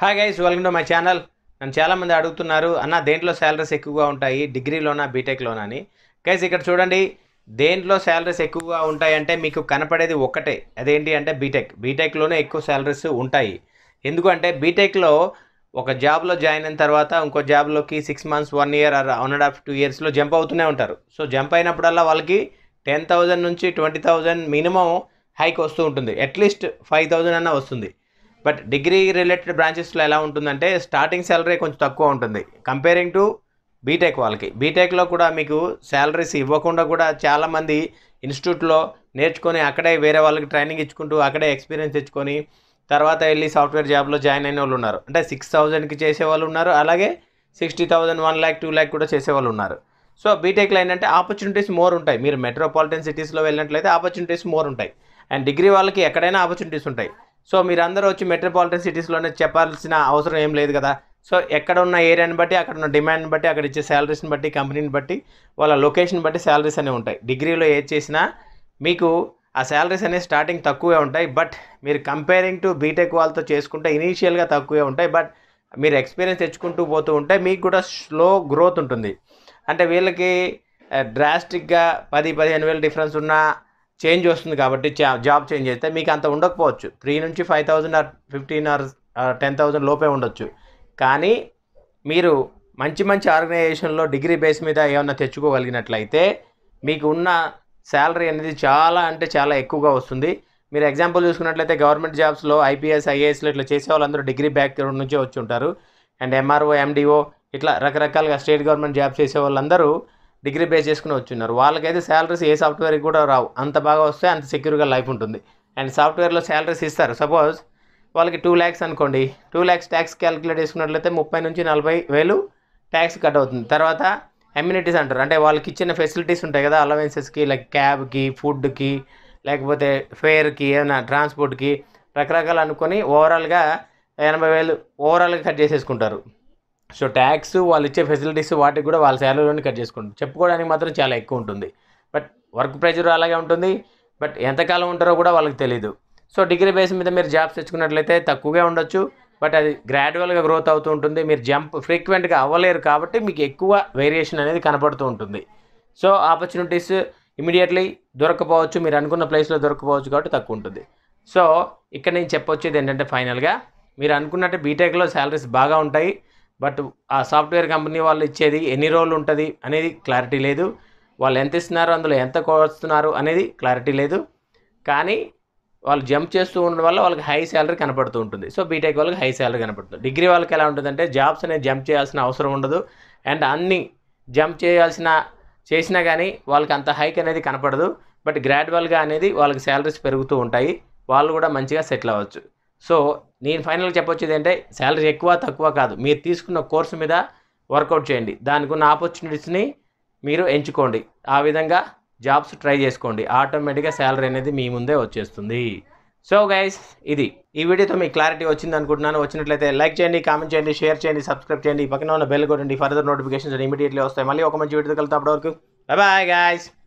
hi guys welcome to my channel నన్ను చాలామంది అడుగుతున్నారు అన్న దేంట్లో శాలరీస్ ఎక్కువగా ఉంటాయి డిగ్రీలోనా బీటెక్లోనా అని గైస్ ఇక్కడ చూడండి దేంట్లో శాలరీస్ ఎక్కువగా ఉంటాయి అంటే మీకు కనపడేది ఒక్కటే అదేంటి అంటే బీటెక్ బీటెక్లోనే ఎక్కువ శాలరీస్ ఉంటాయి ఎందుకంటే బీటెక్లో ఒక జాబ్లో జాయిన్ అయిన తర్వాత ఇంకో జాబ్లోకి six months one year one and half two ఇయర్స్లో జంప్ అవుతూనే ఉంటారు సో జంప్ అయినప్పుడల్లా వాళ్ళకి టెన్ థౌజండ్ నుంచి ట్వంటీ థౌజండ్ మినిమం హైక్ వస్తూ ఉంటుంది అట్లీస్ట్ ఫైవ్ థౌజండ్ అన్న వస్తుంది బట్ డిగ్రీ రిలేటెడ్ బ్రాంచెస్లో ఎలా ఉంటుందంటే స్టార్టింగ్ శాలరీ కొంచెం తక్కువ ఉంటుంది కంపేరింగ్ టు బీటెక్ వాళ్ళకి బీటెక్లో కూడా మీకు శాలరీస్ ఇవ్వకుండా కూడా చాలామంది ఇన్స్టిట్యూట్లో నేర్చుకొని అక్కడే వేరే వాళ్ళకి ట్రైనింగ్ ఇచ్చుకుంటూ అక్కడే ఎక్స్పీరియన్స్ తెచ్చుకొని తర్వాత వెళ్ళి సాఫ్ట్వేర్ జాబ్లో జాయిన్ అయిన వాళ్ళు ఉన్నారు అంటే సిక్స్ థౌజండ్కి చేసే వాళ్ళు ఉన్నారు అలాగే sixty thousand one lakh two lakh కూడా చేసే వాళ్ళు ఉన్నారు సో బీటెక్లో ఏంటంటే ఆపర్చునిటీస్ మోర్ ఉంటాయి మీరు మెట్రోపాలిటన్ సిటీస్లో వెళ్ళినట్లయితే ఆపర్చునిటీస్ మోర్ ఉంటాయి అండ్ డిగ్రీ వాళ్ళకి ఎక్కడైనా ఆపర్చునిటీస్ ఉంటాయి సో మీరు అందరూ వచ్చి మెట్రోపాలిటన్ సిటీస్లోనే చెప్పాల్సిన అవసరం ఏం లేదు కదా సో ఎక్కడ ఉన్న ఏరియాని బట్టి అక్కడ ఉన్న డిమాండ్ని బట్టి అక్కడ ఇచ్చే శాలరీస్ని బట్టి కంపెనీని బట్టి వాళ్ళ లొకేషన్ బట్టి శాలరీస్ అనేవి ఉంటాయి డిగ్రీలో ఏది చేసినా మీకు ఆ శాలరీస్ అనేవి స్టార్టింగ్ తక్కువే ఉంటాయి బట్ మీరు కంపేరింగ్ టు బీటెక్ వాళ్ళతో చేసుకుంటే ఇనీషియల్గా తక్కువే ఉంటాయి బట్ మీరు ఎక్స్పీరియన్స్ తెచ్చుకుంటూ పోతూ ఉంటే మీకు కూడా స్లో గ్రోత్ ఉంటుంది అంటే వీళ్ళకి డ్రాస్టిక్గా పది పదిహేను వేలు డిఫరెన్స్ ఉన్న చేంజ్ వస్తుంది కాబట్టి జాబ్ చేంజ్ అయితే మీకు అంత ఉండకపోవచ్చు త్రీ నుంచి five thousand or fifteen or ten thousand లోపే ఉండొచ్చు కానీ మీరు మంచి మంచి ఆర్గనైజేషన్లో డిగ్రీ బేస్ మీద ఏమన్నా తెచ్చుకోగలిగినట్లయితే మీకు ఉన్న శాలరీ అనేది చాలా అంటే చాలా ఎక్కువగా వస్తుంది మీరు ఎగ్జాంపుల్ చూసుకున్నట్లయితే గవర్నమెంట్ జాబ్స్లో ఐపీఎస్ ఐఏఎస్లో ఇట్లా చేసే వాళ్ళందరూ డిగ్రీ బ్యాక్గ్రౌండ్ నుంచే వచ్చి ఉంటారు అండ్ ఎంఆర్ఓ ఎండిఓ ఇట్లా రకరకాలుగా స్టేట్ గవర్నమెంట్ జాబ్ చేసే వాళ్ళందరూ డిగ్రీ బేస్ చేసుకుని వచ్చున్నారు వాళ్ళకైతే శాలరీస్ ఏ సాఫ్ట్వేర్కి కూడా రావు అంత బాగా వస్తే అంత సెక్యూర్గా లైఫ్ ఉంటుంది అండ్ సాఫ్ట్వేర్లో శాలరీస్ ఇస్తారు సపోజ్ వాళ్ళకి టూ ల్యాక్స్ అనుకోండి టూ ల్యాక్స్ ట్యాక్స్ క్యాలిక్యులేట్ చేసుకున్నట్లయితే ముప్పై నుంచి నలభై వేలు ట్యాక్స్ కట్ అవుతుంది తర్వాత అమ్యూనిటీస్ అంటారు అంటే వాళ్ళకి ఇచ్చిన ఫెసిలిటీస్ ఉంటాయి కదా అలవెన్సెస్కి లైక్ క్యాబ్కి ఫుడ్కి లేకపోతే ఫేర్కి ఏమైనా ట్రాన్స్పోర్ట్కి రకరకాలు అనుకొని ఓవరాల్గా ఎనభై వేలు ఓవరాల్గా కట్ చేసేసుకుంటారు సో ట్యాక్స్ వాళ్ళు ఇచ్చే ఫెసిలిటీస్ వాటికి కూడా వాళ్ళ శాలరీలోనే కట్ చేసుకుంటారు చెప్పుకోవడానికి మాత్రం చాలా ఎక్కువ ఉంటుంది బట్ వర్క్ ప్రెషర్ అలాగే ఉంటుంది బట్ ఎంతకాలం ఉంటారో కూడా వాళ్ళకి తెలియదు సో డిగ్రీ బేస్ మీద మీరు జాబ్స్ తెచ్చుకున్నట్లయితే తక్కువగా ఉండొచ్చు బట్ అది గ్రాడ్యువల్గా గ్రోత్ అవుతూ ఉంటుంది మీరు జంప్ ఫ్రీక్వెంట్గా అవ్వలేరు కాబట్టి మీకు ఎక్కువ వేరియేషన్ అనేది కనపడుతూ ఉంటుంది సో ఆపర్చునిటీస్ ఇమీడియట్లీ దొరకపోవచ్చు మీరు అనుకున్న ప్లేస్లో దొరకపోవచ్చు కాబట్టి తక్కువ ఉంటుంది సో ఇక్కడ నేను చెప్పొచ్చేది ఏంటంటే ఫైనల్గా మీరు అనుకున్నట్టు బీటెక్లో శాలరీస్ బాగా ఉంటాయి బట్ ఆ సాఫ్ట్వేర్ కంపెనీ వాళ్ళు ఇచ్చేది ఎన్ని రోజులు ఉంటుంది అనేది క్లారిటీ లేదు వాళ్ళు ఎంత ఇస్తున్నారు అందులో ఎంత కోస్తున్నారు అనేది క్లారిటీ లేదు కానీ వాళ్ళు జంప్ చేస్తూ ఉండడం వల్ల వాళ్ళకి హై శాలరీ కనపడుతూ ఉంటుంది సో బీటెక్ వాళ్ళకి హై శాలరీ కనపడుతుంది డిగ్రీ వాళ్ళకి ఎలా ఉంటుందంటే జాబ్స్ అనేది జంప్ చేయాల్సిన అవసరం ఉండదు అండ్ అన్ని జంప్ చేయాల్సిన చేసినా కానీ వాళ్ళకి అంత హైక్ అనేది కనపడదు బట్ గ్రాడ్యువల్గా అనేది వాళ్ళకి శాలరీస్ పెరుగుతూ ఉంటాయి వాళ్ళు కూడా మంచిగా సెటిల్ అవ్వచ్చు సో నేను ఫైనల్గా చెప్పొచ్చేది అంటే శాలరీ ఎక్కువ తక్కువ కాదు మీరు తీసుకున్న కోర్సు మీద వర్కౌట్ చేయండి దానికి ఉన్న ఆపర్చునిటీస్ని మీరు ఎంచుకోండి ఆ విధంగా జాబ్స్ ట్రై చేసుకోండి ఆటోమేటిక్గా శాలరీ అనేది మీ ముందే వచ్చేస్తుంది సో గైస్ ఇది ఈ వీడియోతో మీకు క్లారిటీ వచ్చింది అనుకుంటున్నాను వచ్చినట్లయితే లైక్ చేయండి కామెంట్ చేయండి షేర్ చేయండి సబ్స్క్రైబ్ చేయండి పక్కన ఉన్న బెల్ కొట్టండి ఫర్దర్ నోటిఫికేషన్స్ ఇమీడియట్లీ వస్తాయి మళ్ళీ ఒక మంచి వీడియో కలుగుతాం అప్పటివరకు బాయ్ గాయస్